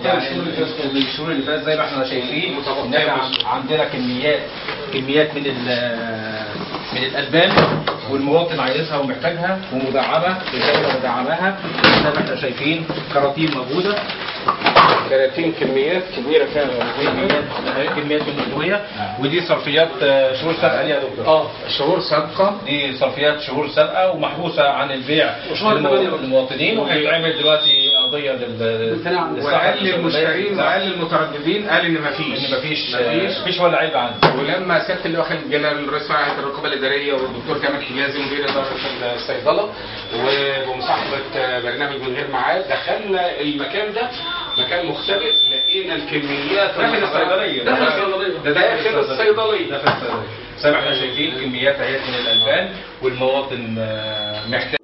الشهور اللي فاتت الشهور اللي فاتت زي ما احنا شايفين ان احنا عن- عندنا كميات كميات من ال- من الالبان والمواطن عايزها ومحتاجها ومدعمه الدوله مدعماها زي ما احنا شايفين كراتين موجوده 30 كميات كبيره فعلا كميات كميات من الادويه ودي صرفيات آه، شهور سابقه ليها يا دكتور اه شهور سابقه دي صرفيات شهور سابقه ومحبوسه عن البيع للمو- للمواطنين وهيتعمل دلوقتي قضيه لل وقال للمشترين وقال للمترددين قال ان مفيش ان مفيش مفيش مفيش ولا عيب عنده ولما سياده اللواء خالد جلال رئيس هيئه الرقابه الاداريه والدكتور كامل حجازي مدير اداره الصيدله وبمصاحبه برنامج من غير ميعاد دخلنا المكان ده مكان مختلف لقينا الكميات داخل الصيدليه داخل الصيدليه ده داخل الصيدليه داخل الصيدليه زي ما احنا شايفين كميات اهيت من الالبان والمواطن آه، محتاج